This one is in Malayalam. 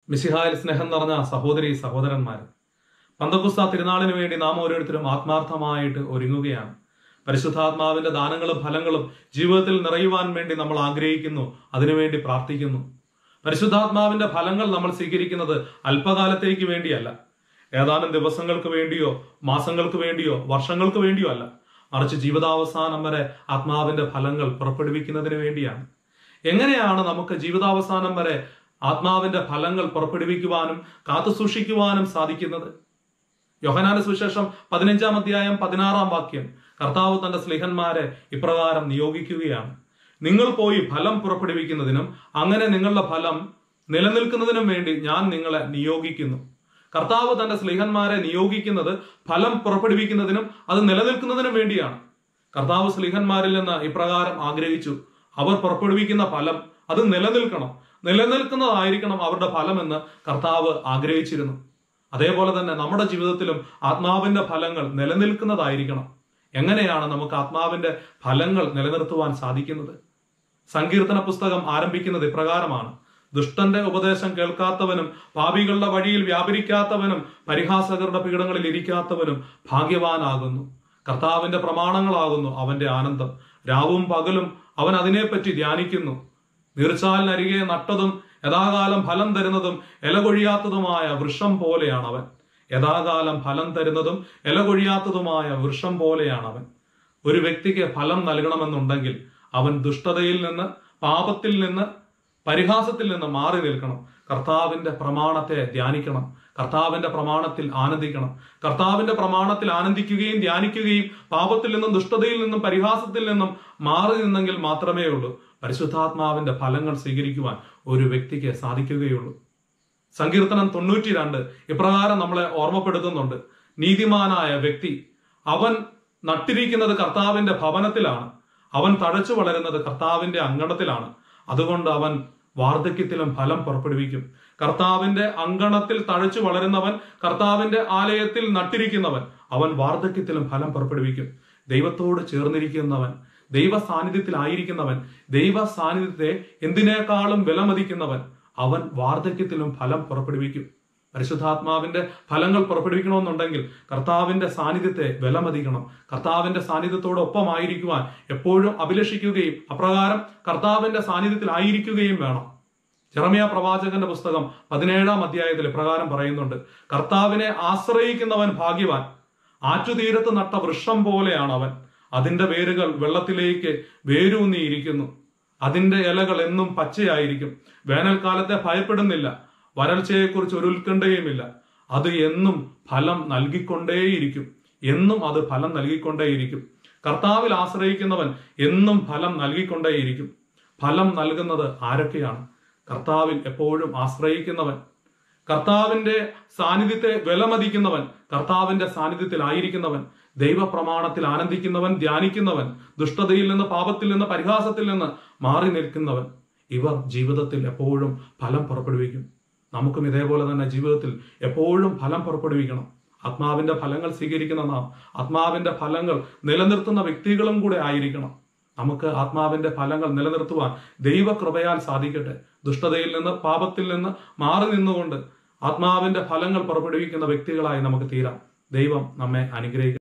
മിശിഹായിൽ സ്നേഹം നിറഞ്ഞ സഹോദരി സഹോദരന്മാർ പന്തക്കുസ്ത തിരുനാളിന് വേണ്ടി നാം ഓരോരുത്തരും ആത്മാർത്ഥമായിട്ട് ഒരുങ്ങുകയാണ് പരിശുദ്ധാത്മാവിന്റെ ദാനങ്ങളും ഫലങ്ങളും ജീവിതത്തിൽ നിറയുവാൻ വേണ്ടി നമ്മൾ ആഗ്രഹിക്കുന്നു അതിനുവേണ്ടി പ്രാർത്ഥിക്കുന്നു പരിശുദ്ധാത്മാവിന്റെ ഫലങ്ങൾ നമ്മൾ സ്വീകരിക്കുന്നത് അല്പകാലത്തേക്ക് വേണ്ടിയല്ല ഏതാനും ദിവസങ്ങൾക്ക് വേണ്ടിയോ മാസങ്ങൾക്ക് വേണ്ടിയോ വർഷങ്ങൾക്ക് വേണ്ടിയോ അല്ല മറിച്ച് ജീവിതാവസാനം വരെ ആത്മാവിന്റെ ഫലങ്ങൾ പുറപ്പെടുവിക്കുന്നതിന് വേണ്ടിയാണ് എങ്ങനെയാണ് നമുക്ക് ജീവിതാവസാനം വരെ ആത്മാവിന്റെ ഫലങ്ങൾ പുറപ്പെടുവിക്കുവാനും കാത്തുസൂക്ഷിക്കുവാനും സാധിക്കുന്നത് യോഹനാന്റെ സുവിശേഷം പതിനഞ്ചാം അധ്യായം പതിനാറാം വാക്യം കർത്താവ് തന്റെ സ്ലിഹന്മാരെ ഇപ്രകാരം നിയോഗിക്കുകയാണ് നിങ്ങൾ പോയി ഫലം പുറപ്പെടുവിക്കുന്നതിനും അങ്ങനെ നിങ്ങളുടെ ഫലം നിലനിൽക്കുന്നതിനും വേണ്ടി ഞാൻ നിങ്ങളെ നിയോഗിക്കുന്നു കർത്താവ് തന്റെ സ്ലിഹന്മാരെ നിയോഗിക്കുന്നത് ഫലം പുറപ്പെടുവിക്കുന്നതിനും അത് നിലനിൽക്കുന്നതിനും വേണ്ടിയാണ് കർത്താവ് സ്ലിഹന്മാരിൽ നിന്ന് ഇപ്രകാരം ആഗ്രഹിച്ചു അവർ പുറപ്പെടുവിക്കുന്ന ഫലം അത് നിലനിൽക്കണം നിലനിൽക്കുന്നതായിരിക്കണം അവരുടെ ഫലമെന്ന് കർത്താവ് ആഗ്രഹിച്ചിരുന്നു അതേപോലെ തന്നെ നമ്മുടെ ജീവിതത്തിലും ആത്മാവിന്റെ ഫലങ്ങൾ നിലനിൽക്കുന്നതായിരിക്കണം എങ്ങനെയാണ് നമുക്ക് ആത്മാവിന്റെ ഫലങ്ങൾ നിലനിർത്തുവാൻ സാധിക്കുന്നത് സങ്കീർത്തന പുസ്തകം ആരംഭിക്കുന്നത് ഇപ്രകാരമാണ് ദുഷ്ടന്റെ ഉപദേശം കേൾക്കാത്തവനും പാപികളുടെ വഴിയിൽ വ്യാപരിക്കാത്തവനും പരിഹാസകരുടെ പീഠങ്ങളിൽ ഇരിക്കാത്തവനും ഭാഗ്യവാനാകുന്നു കർത്താവിന്റെ പ്രമാണങ്ങളാകുന്നു അവന്റെ ആനന്ദം രാവും പകലും അവൻ അതിനെപ്പറ്റി ധ്യാനിക്കുന്നു നീർച്ചാലിനരികെ നട്ടതും യഥാകാലം ഫലം തരുന്നതും ഇല കൊഴിയാത്തതുമായ വൃക്ഷം പോലെയാണ് അവൻ യഥാകാലം ഫലം തരുന്നതും ഇല കൊഴിയാത്തതുമായ വൃക്ഷം പോലെയാണ് അവൻ ഒരു വ്യക്തിക്ക് ഫലം നൽകണമെന്നുണ്ടെങ്കിൽ അവൻ ദുഷ്ടതയിൽ നിന്ന് പാപത്തിൽ നിന്ന് പരിഹാസത്തിൽ നിന്ന് മാറി നിൽക്കണം കർത്താവിന്റെ പ്രമാണത്തെ ധ്യാനിക്കണം കർത്താവിന്റെ പ്രമാണത്തിൽ ആനന്ദിക്കണം കർത്താവിന്റെ പ്രമാണത്തിൽ ആനന്ദിക്കുകയും ധ്യാനിക്കുകയും പാപത്തിൽ നിന്നും ദുഷ്ടതയിൽ നിന്നും പരിഹാസത്തിൽ നിന്നും മാറി നിന്നെങ്കിൽ മാത്രമേ ഉള്ളൂ പരിശുദ്ധാത്മാവിന്റെ ഫലങ്ങൾ സ്വീകരിക്കുവാൻ ഒരു വ്യക്തിക്ക് സാധിക്കുകയുള്ളൂ സങ്കീർത്തനം തൊണ്ണൂറ്റി രണ്ട് ഇപ്രകാരം നമ്മളെ ഓർമ്മപ്പെടുത്തുന്നുണ്ട് നീതിമാനായ വ്യക്തി അവൻ നട്ടിരിക്കുന്നത് കർത്താവിന്റെ ഭവനത്തിലാണ് അവൻ തഴച്ചു വളരുന്നത് കർത്താവിന്റെ അങ്കണത്തിലാണ് അതുകൊണ്ട് അവൻ വാർദ്ധക്യത്തിലും ഫലം പുറപ്പെടുവിക്കും കർത്താവിന്റെ അങ്കണത്തിൽ തഴച്ചു വളരുന്നവൻ കർത്താവിന്റെ ആലയത്തിൽ നട്ടിരിക്കുന്നവൻ അവൻ വാർദ്ധക്യത്തിലും ഫലം പുറപ്പെടുവിക്കും ദൈവത്തോട് ചേർന്നിരിക്കുന്നവൻ ദൈവ സാന്നിധ്യത്തിലായിരിക്കുന്നവൻ ദൈവ സാന്നിധ്യത്തെ എന്തിനേക്കാളും വിലമതിക്കുന്നവൻ അവൻ വാർദ്ധക്യത്തിലും ഫലം പുറപ്പെടുവിക്കും പരിശുദ്ധാത്മാവിന്റെ ഫലങ്ങൾ പുറപ്പെടുവിക്കണമെന്നുണ്ടെങ്കിൽ കർത്താവിന്റെ സാന്നിധ്യത്തെ വിലമതിക്കണം കർത്താവിന്റെ സാന്നിധ്യത്തോടൊപ്പമായിരിക്കുവാൻ എപ്പോഴും അഭിലഷിക്കുകയും അപ്രകാരം കർത്താവിന്റെ സാന്നിധ്യത്തിലായിരിക്കുകയും വേണം ചെറമിയ പ്രവാചകന്റെ പുസ്തകം പതിനേഴാം അധ്യായത്തിൽ പ്രകാരം പറയുന്നുണ്ട് കർത്താവിനെ ആശ്രയിക്കുന്നവൻ ഭാഗ്യവാൻ ആറ്റുതീരത്ത് നട്ട വൃക്ഷം പോലെയാണ് അവൻ അതിന്റെ വേരുകൾ വെള്ളത്തിലേക്ക് വേരൂന്നിയിരിക്കുന്നു അതിന്റെ ഇലകൾ എന്നും പച്ചയായിരിക്കും വേനൽക്കാലത്തെ ഭയപ്പെടുന്നില്ല വരൾച്ചയെക്കുറിച്ച് ഒരു ഉത്കണ്ഠയുമില്ല അത് എന്നും ഫലം നൽകിക്കൊണ്ടേയിരിക്കും എന്നും അത് ഫലം നൽകിക്കൊണ്ടേയിരിക്കും കർത്താവിൽ ആശ്രയിക്കുന്നവൻ എന്നും ഫലം നൽകിക്കൊണ്ടേയിരിക്കും ഫലം നൽകുന്നത് ആരൊക്കെയാണ് കർത്താവിൽ എപ്പോഴും ആശ്രയിക്കുന്നവൻ കർത്താവിന്റെ സാന്നിധ്യത്തെ വിലമതിക്കുന്നവൻ കർത്താവിന്റെ സാന്നിധ്യത്തിലായിരിക്കുന്നവൻ ദൈവപ്രമാണത്തിൽ ആനന്ദിക്കുന്നവൻ ധ്യാനിക്കുന്നവൻ ദുഷ്ടതയിൽ നിന്ന് പാപത്തിൽ നിന്ന് പരിഹാസത്തിൽ നിന്ന് മാറി നിൽക്കുന്നവൻ ഇവർ ജീവിതത്തിൽ എപ്പോഴും ഫലം പുറപ്പെടുവിക്കും നമുക്കും ഇതേപോലെ തന്നെ ജീവിതത്തിൽ എപ്പോഴും ഫലം പുറപ്പെടുവിക്കണം ആത്മാവിന്റെ ഫലങ്ങൾ സ്വീകരിക്കുന്ന നാം ആത്മാവിന്റെ ഫലങ്ങൾ നിലനിർത്തുന്ന വ്യക്തികളും കൂടെ ആയിരിക്കണം നമുക്ക് ആത്മാവിന്റെ ഫലങ്ങൾ നിലനിർത്തുവാൻ ദൈവകൃപയാൽ സാധിക്കട്ടെ ദുഷ്ടതയിൽ നിന്ന് പാപത്തിൽ നിന്ന് മാറി നിന്നുകൊണ്ട് ആത്മാവിന്റെ ഫലങ്ങൾ പുറപ്പെടുവിക്കുന്ന വ്യക്തികളായി നമുക്ക് തീരാം ദൈവം നമ്മെ അനുഗ്രഹിക്കും